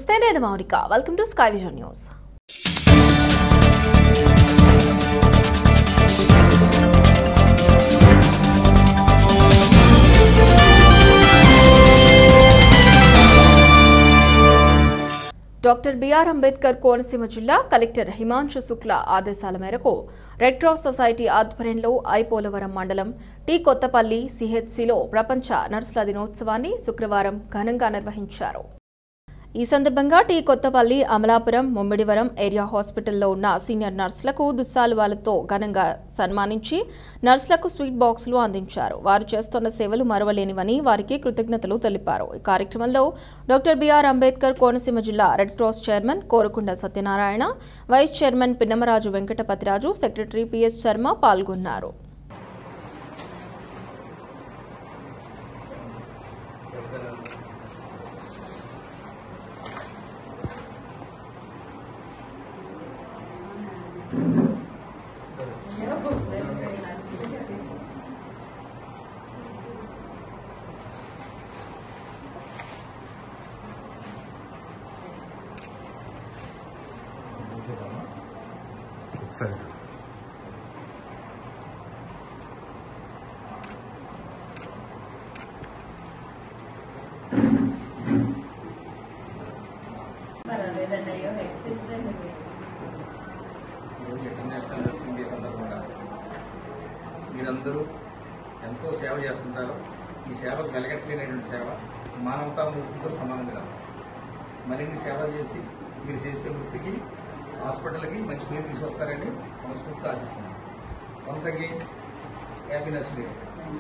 నమస్తే నేను Mounika welcome to sky vision news doctor B R Ambedkar Konaseema జిల్లా కలెక్టర్ హిమాంశు శుక్ల ఆదేశాల మేరకు రెడ్ క్రాస్ సొసైటీ ఆధ్వర్యంలో ఐపోలవరం మండలం టీ కొత్తపల్లి సిహెచ్సిలో ప్రపంచ నర్సుల దినోత్సవాన్ని శుక్రవారం ఘనంగా నిర్వహించారు ఈ సందర్భంగా టీ కొత్తపల్లి అమలాపురం ముమ్మిడివరం ఏరియా హాస్పిటల్లో ఉన్న సీనియర్ నర్సులకు దుస్సాలువాలతో ఘనంగా సన్మానించి నర్సులకు స్వీట్ బాక్సులు అందించారు వారు చేస్తున్న సేవలు మరవలేనివని వారికి కృతజ్ఞతలు తెలిపారు ఈ కార్యక్రమంలో డాక్టర్ బిఆర్ అంబేద్కర్ కోనసీమ జిల్లా red cross chairman Korakonda Satyanarayana vice chairman Pinnamaraju Venkatapathiraju secretary P S Sharma పాల్గొన్నారు సరే ఈరోజు ఇంటర్నేషనల్ నర్సింగ్ డే సందర్భంగా మీరందరూ ఎంతో సేవ చేస్తుంటారు ఈ సేవకు వెలగట్లేనటువంటి సేవ మానవతా మూర్తితో సమానం కదా మరిన్ని సేవ చేసి మీరు చేసే వృత్తికి హాస్పిటల్కి మంచి పేరు తీసుకొస్తారని మనస్ఫూర్తిగా ఆశిస్తున్నాను once again happy nursing day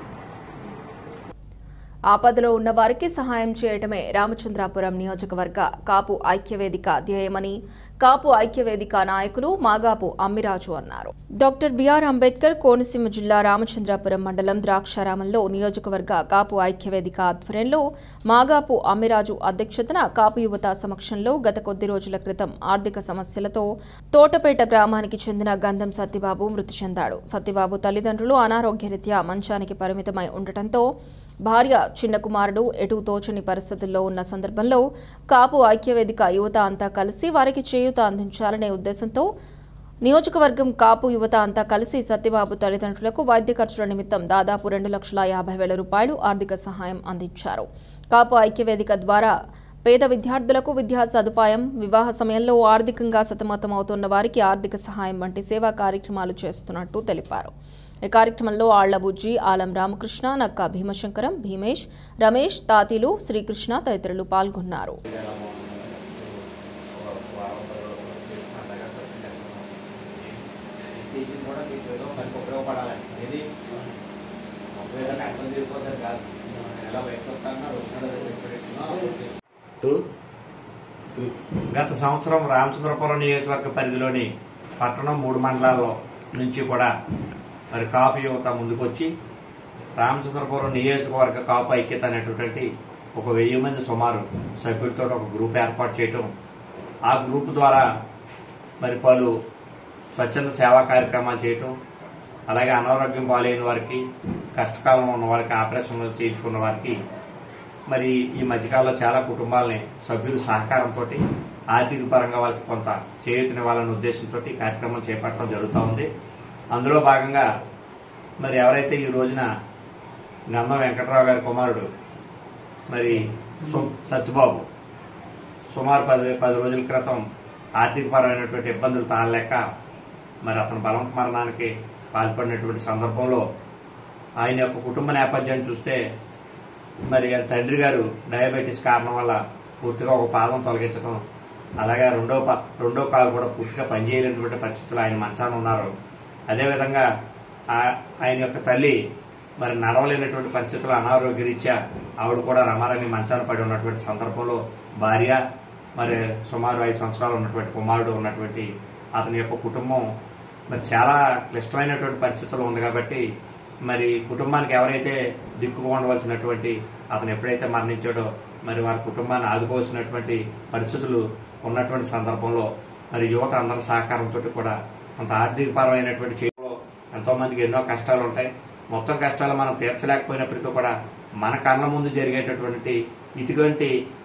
ఆపదలో ఉన్న వారికి సహాయం చేయటమే రామచంద్రాపురం నియోజకవర్గ కాపు ఐక్యవేదిక ధ్యేయమని కాపు ఐక్యవేదిక నాయకులు మాగాపు అమ్మిరాజు అన్నారు డాక్టర్ బిఆర్ అంబేద్కర్ కోనసీమ జిల్లా రామచంద్రాపురం మండలం ద్రాక్షారామంలో నియోజకవర్గ కాపు ఐక్యవేదిక ఆధ్వర్యంలో మాగాపు అమ్మిరాజు అధ్యక్షతన కాపు యువత సమక్షంలో గత కొద్ది రోజుల క్రితం ఆర్థిక సమస్యలతో తోటపేట గ్రామానికి చెందిన గంధం సత్యబాబు మృతి చెందాడు సత్యబాబు తల్లిదండ్రులు అనారోగ్యరీత్యా మంచానికి పరిమితమై ఉండటంతో భార్య చిన్న కుమారుడు ఎటు తోచని పరిస్థితుల్లో ఉన్న సందర్భంలో కాపు ఐక్యవేదిక యువత అంతా కలిసి వారికి చేయూత అందించాలనే ఉద్దేశంతో నియోజకవర్గం కాపు యువత అంతా కలిసి సత్యబాబు తల్లిదండ్రులకు వైద్య ఖర్చుల నిమిత్తం దాదాపు రెండు లక్షల యాభై వేల రూపాయలు ఆర్థిక సహాయం అందించారు కాపు ఐక్యవేదిక ద్వారా పేద విద్యార్థులకు విద్యా సదుపాయం వివాహ సమయంలో ఆర్థికంగా సతమతమవుతున్న వారికి ఆర్థిక సహాయం వంటి సేవా కార్యక్రమాలు చేస్తున్నట్టు తెలిపారు ఈ కార్యక్రమంలో ఆళ్ల బుజ్జి ఆలం రామకృష్ణ నక్కా భీమశంకరం భీమేష్ రమేష్ తాతీలు శ్రీకృష్ణ తదితరులు పాల్గొన్నారు టీచింగ్ కూడా మీకు ఏదో మనకు ఉపయోగపడాలని ఇది ఒకవేళ కష్టం తీరిపోతారు కాదు ఎలా బయటకు వస్తారన్నారు వచ్చినాడు టూ గత సంవత్సరం రామచంద్రపురం నియోజకవర్గ పరిధిలోని పట్టణం మూడు మండలాల్లో నుంచి కూడా మరి కాపు యువత ముందుకొచ్చి రామచంద్రపురం నియోజకవర్గ కాపు ఐక్యత అనేటటువంటి ఒక వెయ్యి మంది సుమారు సభ్యులతో ఒక గ్రూప్ ఏర్పాటు చేయటం ఆ గ్రూప్ ద్వారా మరి పలు స్వచ్ఛంద సేవా కార్యక్రమాలు చేయటం అలాగే అనారోగ్యం పాలైన వారికి కష్టకాలంలో ఉన్న వారికి ఆపరేషన్లు చేయించుకున్న వారికి మరి ఈ మధ్యకాలంలో చాలా కుటుంబాలని సభ్యుల సహకారంతో ఆర్థిక పరంగా వాళ్ళకి కొంత చేయూతనివ్వాలనే ఉద్దేశంతో ఈ కార్యక్రమం చేపట్టడం జరుగుతూ ఉంది అందులో భాగంగా మరి ఎవరైతే ఈ రోజున గంధం వెంకట్రావు గారి కుమారుడు మరి సు- సత్యబాబు సుమారు పది పది రోజుల క్రితం ఆర్థికపరమైనటువంటి ఇబ్బందులు తాళలేక మరి అతను బలవంత మరణానికి పాల్పడినటువంటి సందర్భంలో ఆయన యొక్క కుటుంబ నేపథ్యాన్ని చూస్తే మరి ఆయన తండ్రి గారు డయాబెటీస్ కారణం వల్ల పూర్తిగా ఒక పాదం తొలగించడం అలాగే రెండో ప- రెండో కాలు కూడా పూర్తిగా పనిచేయలేనటువంటి పరిస్థితులు ఆయన మంచాన ఉన్నారు అదేవిధంగా ఆ- ఆయన యొక్క తల్లి మరి నడవలేనటువంటి పరిస్థితుల్లో అనారోగ్య రీత్యా ఆవిడ కూడా రమారమి మంచాన పడి ఉన్నటువంటి సందర్భంలో భార్య మరి సుమారు ఐదు సంవత్సరాలు ఉన్నటువంటి కుమారుడు ఉన్నటువంటి అతని యొక్క కుటుంబం మరి చాలా క్లిష్టమైనటువంటి పరిస్థితుల్లో ఉంది కాబట్టి మరి కుటుంబానికి ఎవరైతే దిక్కుగా ఉండవలసినటువంటి అతను ఎప్పుడైతే మరణించాడో మరి వారి కుటుంబాన్ని ఆదుకోవాల్సినటువంటి పరిస్థితులు ఉన్నటువంటి సందర్భంలో మరి యువత అందరి సహకారంతో కూడా కొంత ఆర్థికపరమైనటువంటి చేయడంలో ఎంతో మందికి ఎన్నో కష్టాలు ఉంటాయి మొత్తం కష్టాలు మనం తీర్చలేకపోయినప్పటికీ కూడా మన కళ్ళ ముందు జరిగేటటువంటి ఇటువంటి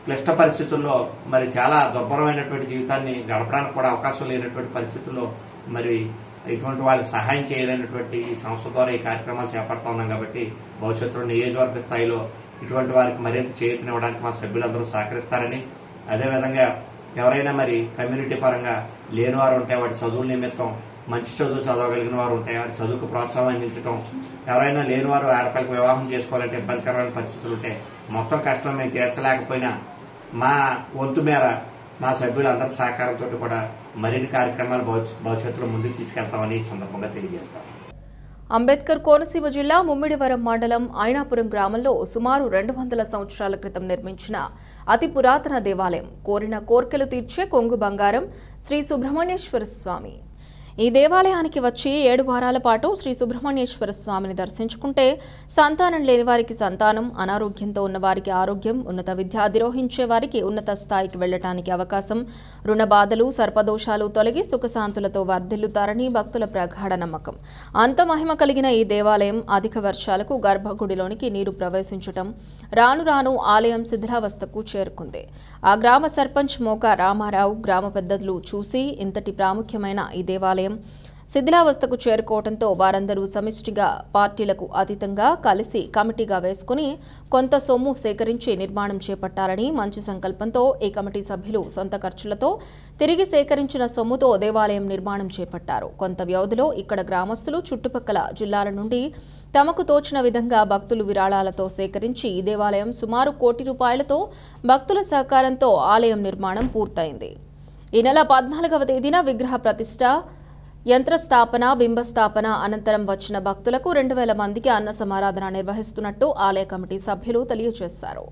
క్లిష్ట పరిస్థితుల్లో మరి చాలా దుర్భరమైనటువంటి జీవితాన్ని గడపడానికి కూడా అవకాశం లేనటువంటి పరిస్థితుల్లో మరి ఇటువంటి వాళ్ళకి సహాయం చేయలేనటువంటి ఈ సంస్థ ద్వారా ఈ కార్యక్రమాలు చేపడతా ఉన్నాం కాబట్టి భవిష్యత్తులో నియోజకవర్గ స్థాయిలో ఇటువంటి వారికి మరింత చేయూతనివ్వడానికి మా సభ్యులందరూ సహకరిస్తారని అదేవిధంగా ఎవరైనా మరి కమ్యూనిటీ పరంగా లేని వారు ఉంటే వాటి చదువుల నిమిత్తం మంచి చదువు చదవగలిగిన వారు ఉంటే వారి చదువుకు ప్రోత్సాహం అందించడం ఎవరైనా లేని వారు ఆడపిల్లకి వివాహం చేసుకోవాలంటే ఇబ్బందికరమైన పరిస్థితులు ఉంటే మొత్తం కష్టం మేము తీర్చలేకపోయినా మా వంతు మేర మా సభ్యులందరి సహకారంతో కూడా మరిన్ని కార్యక్రమాలు భవిష్య- భవిష్యత్తులో ముందుకు తీసుకెళ్తామని ఈ సందర్భంగా తెలియజేస్తాం అంబేద్కర్ కోనసీమ జిల్లా ముమ్మిడివరం మండలం ఐనాపురం గ్రామంలో సుమారు రెండు వందల సంవత్సరాల క్రితం నిర్మించిన అతి పురాతన దేవాలయం కోరిన కోర్కెలు తీర్చే కొంగు బంగారం శ్రీ సుబ్రహ్మణ్యేశ్వర స్వామి ఈ దేవాలయానికి వచ్చి ఏడు వారాల పాటు శ్రీ సుబ్రహ్మణ్యేశ్వర స్వామిని దర్శించుకుంటే సంతానం లేని వారికి సంతానం అనారోగ్యంతో ఉన్న వారికి ఆరోగ్యం ఉన్నత విద్య అధిరోహించే వారికి ఉన్నత స్థాయికి వెళ్లటానికి అవకాశం రుణ బాధలు సర్పదోషాలు తొలగి సుఖశాంతులతో వర్ధిల్లుతారని భక్తుల ప్రగాఢ నమ్మకం అంత మహిమ కలిగిన ఈ దేవాలయం అధిక వర్షాలకు గర్భగుడిలోనికి నీరు ప్రవేశించటం రాను రాను ఆలయం శిథిలావస్థకు చేరుకుంది ఆ గ్రామ సర్పంచ్ మోక రామారావు గ్రామ పెద్దలు చూసి ఇంతటి ప్రాముఖ్యమైన ఈ దేవాలయం శిథిలావస్థకు చేరుకోవడంతో వారందరూ సమిష్టిగా పార్టీలకు అతీతంగా కలిసి కమిటీగా వేసుకుని కొంత సొమ్ము సేకరించి నిర్మాణం చేపట్టాలని మంచి సంకల్పంతో ఈ కమిటీ సభ్యులు సొంత ఖర్చులతో తిరిగి సేకరించిన సొమ్ముతో దేవాలయం నిర్మాణం చేపట్టారు కొంత వ్యవధిలో ఇక్కడ గ్రామస్తులు చుట్టుపక్కల జిల్లాల నుండి తమకు తోచిన విధంగా భక్తులు విరాళాలతో సేకరించి ఈ దేవాలయం సుమారు కోటి రూపాయలతో భక్తుల సహకారంతో ఆలయం నిర్మాణం పూర్తయింది ఈ నెల పద్నాలుగవ తేదీన విగ్రహ ప్రతిష్ట యంత్రస్థాపన బింబస్థాపన అనంతరం వచ్చిన భక్తులకు రెండు వేల మందికి అన్న సమారాధన నిర్వహిస్తున్నట్టు ఆలయ కమిటీ సభ్యులు తెలియజేశారు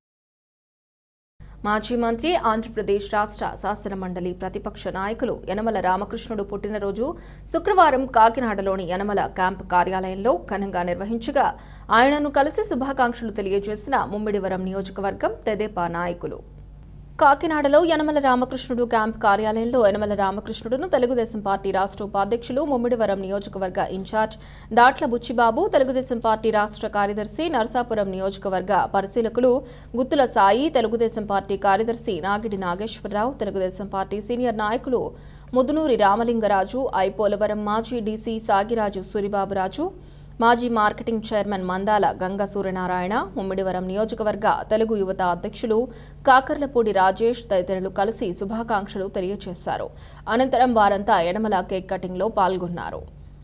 మాజీ మంత్రి ఆంధ్రప్రదేశ్ రాష్ట్ర శాసన మండలి ప్రతిపక్ష నాయకులు యనమల రామకృష్ణుడు పుట్టినరోజు శుక్రవారం కాకినాడలోని యనమల క్యాంప్ కార్యాలయంలో ఘనంగా నిర్వహించగా ఆయనను కలిసి శుభాకాంక్షలు తెలియజేసిన ముమ్మిడివరం నియోజకవర్గం తెదేపా నాయకులు కాకినాడలో యనమల రామకృష్ణుడు క్యాంప్ కార్యాలయంలో యనమల రామకృష్ణుడును తెలుగుదేశం పార్టీ రాష్ట్ర ఉపాధ్యక్షులు ముమ్మిడివరం నియోజకవర్గ ఇన్ఛార్జ్ దాట్ల బుచ్చిబాబు తెలుగుదేశం పార్టీ రాష్ట్ర కార్యదర్శి నరసాపురం నియోజకవర్గ పరిశీలకులు గుత్తుల సాయి తెలుగుదేశం పార్టీ కార్యదర్శి నాగిడి నాగేశ్వరరావు తెలుగుదేశం పార్టీ సీనియర్ నాయకులు ముదునూరి రామలింగరాజు ఐపోలవరం మాజీ డీసీ సాగిరాజు సూరిబాబురాజు మాజీ మార్కెటింగ్ చైర్మన్ మందాల గంగ సూర్యనారాయణ ముమ్మిడివరం నియోజకవర్గ తెలుగు యువత అధ్యక్షులు కాకర్లపూడి రాజేష్ తదితరులు కలిసి శుభాకాంక్షలు తెలియజేశారు అనంతరం వారంతా యనమల కేక్ కటింగ్లో పాల్గొన్నారు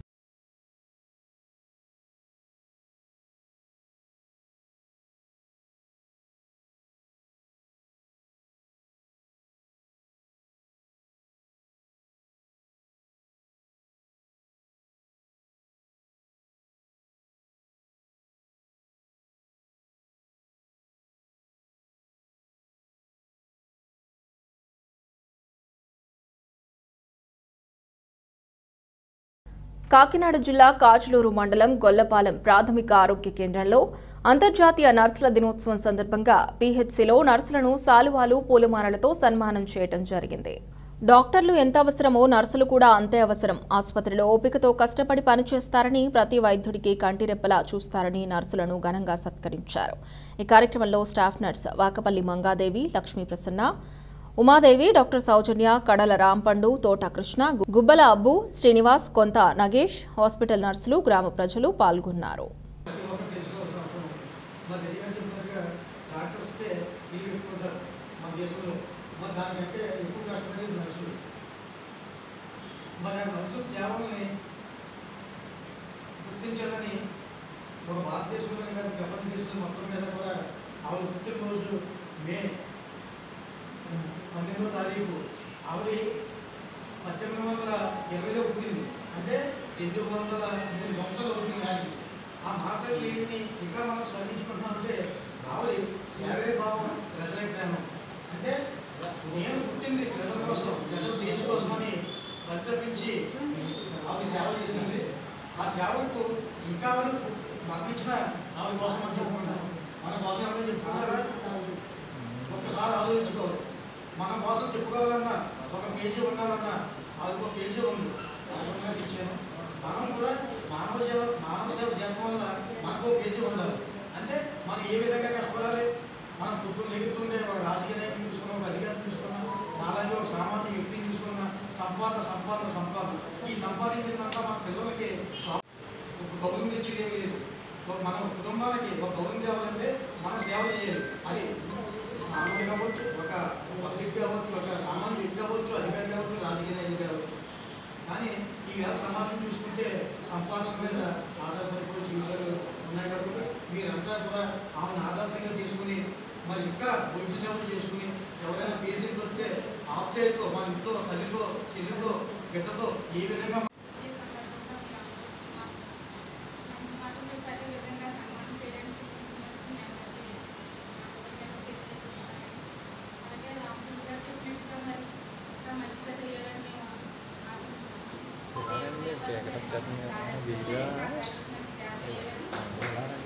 కాకినాడ జిల్లా కాచులూరు మండలం గొల్లపాలెం ప్రాథమిక ఆరోగ్య కేంద్రంలో అంతర్జాతీయ నర్సుల దినోత్సవం సందర్భంగా పీహెచ్సీలో నర్సులను సాలువాలు పూలమాలలతో సన్మానం చేయడం జరిగింది డాక్టర్లు ఎంత అవసరమో నర్సులు కూడా అంతే అవసరం ఆసుపత్రిలో ఓపికతో కష్టపడి పనిచేస్తారని ప్రతి వైద్యుడికి కంటిరెప్పలా చూస్తారని నర్సులను ఘనంగా సత్కరించారు ఈ కార్యక్రమంలో staff nurse Vakapalli Mangadevi Lakshmi Prasanna Umadevi doctor Soujanya Kadala Rampandu Thota Krishna గుబ్బల అబ్బు శ్రీనివాస్ కొంత నగేష్ హాస్పిటల్ నర్సులు గ్రామ ప్రజలు పాల్గొన్నారు ప్రతి ఒక్కరు తెలుసుకోవాల్సిన అవసరం ఉంది మరి ఎందుకంటే చెప్పినట్టుగా డాక్టర్స్కే వీళ్ళు ఎక్కువ ఉంటారు మన దేశంలో మరి దానికంటే ఎక్కువ కష్టపడేది నర్సులు మరి ఆ నర్సుల సేవల్ని గుర్తించాలని మన భారతదేశంలోనే కాదు ప్రపంచ దేశంలో మొత్తం మీద కూడా ఆవిడ పుట్టినరోజు మే పన్నెండో తారీఖు ఆవిడ పద్దెనిమిది వందల ఇరవైలో పుట్టింది అంటే ఎనిమిది వందల మూడు సంవత్సరాలు అవుతుంది నాకు ఆ మాటలు లేని ఇంకా మనం స్మరించుకుంటున్నామంటే ఆవిడ సేవే భావం ప్రజల ప్రేమ అంటే నేను పుట్టింది ప్రజల కోసం ప్రజల సేవ కోసమని పరితపించి ఆవిడ సేవ చేసింది ఆ సేవకు ఇంకా ఆవిడ మరణించిన ఆవిడ కోసం అని చెప్పుకుంటాం మన కోసం ఏమైనా చెప్పుకుంటారా ఒక్కసారి ఆలోచించుకోవాలి మన కోసం చెప్పుకోవాలన్నా ఒక పేజీ ఉండాలన్నా అది ఒక పేజీ ఉంది అది ఇచ్చాను మనం కూడా మానవ సేవ మానవ సేవ చేయడం వల్ల మనకు ఒక పేజీ ఉండాలి అంటే మనం ఏ విధంగా కష్టపడాలి మనం పొద్దున్న లెగుతుండే ఒక రాజకీయ నాయకుని చూసుకున్నాం ఒక అధికారిని చూసుకున్నాం నాలాంటి ఒక సామాన్య వ్యక్తిని చూసుకున్నాం సంపాదన సంపాదన సంపాదన ఈ సంపాదించినంత మన పిల్లలకి స్వ- ఒక గౌరవం తెచ్చేది ఏమీ లేదు ఒక మన కుటుంబానికి ఒక గౌరవం తేవాలంటే మనం సేవ చేయాలి అది మానవుడు కావచ్చు ఒక పబ్లిక్ కావచ్చు ఒక సామాన్య వ్యక్తి కావచ్చు అధికారి కావచ్చు రాజకీయ నాయకుడు కావచ్చు కానీ ఈ వేళ సమాజం చూసుకుంటే సంపాదన మీద ఆధారపడిపోయే జీవితాలు ఉన్నాయి కాబట్టి మీరంతా కూడా ఆమెను ఆదర్శంగా తీసుకుని మరి ఇంకా వైద్య సేవలు చేసుకుని ఎవరైనా పేషెంట్ వస్తే ఆప్టేట్తో మన ఇంట్లో తల్లితో చెల్లితో బిడ్డతో ఏ విధంగా ఈ సందర్భంగా మీ అందరికీ మా మంచి మాటలు చెప్పి అదే విధంగా సన్మానం చేయడానికి మీ అందరికీ కృతజ్ఞతలు తెలియజేస్తున్నాను. అలాగే రామకృష్ణ గారు చెప్పినట్టుగా మరి ఇంకా మంచిగా చేయాలని మేము ఆశించుకుంటున్నాం. దేవుడి వల్ల చాలా మంచి సేవ చేయాలని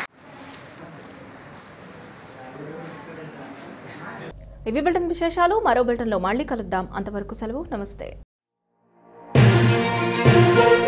ఇవి బులెటిన్ విశేషాలు మరో బులెటిన్లో మళ్ళీ కలుద్దాం అంతవరకు సెలవు నమస్తే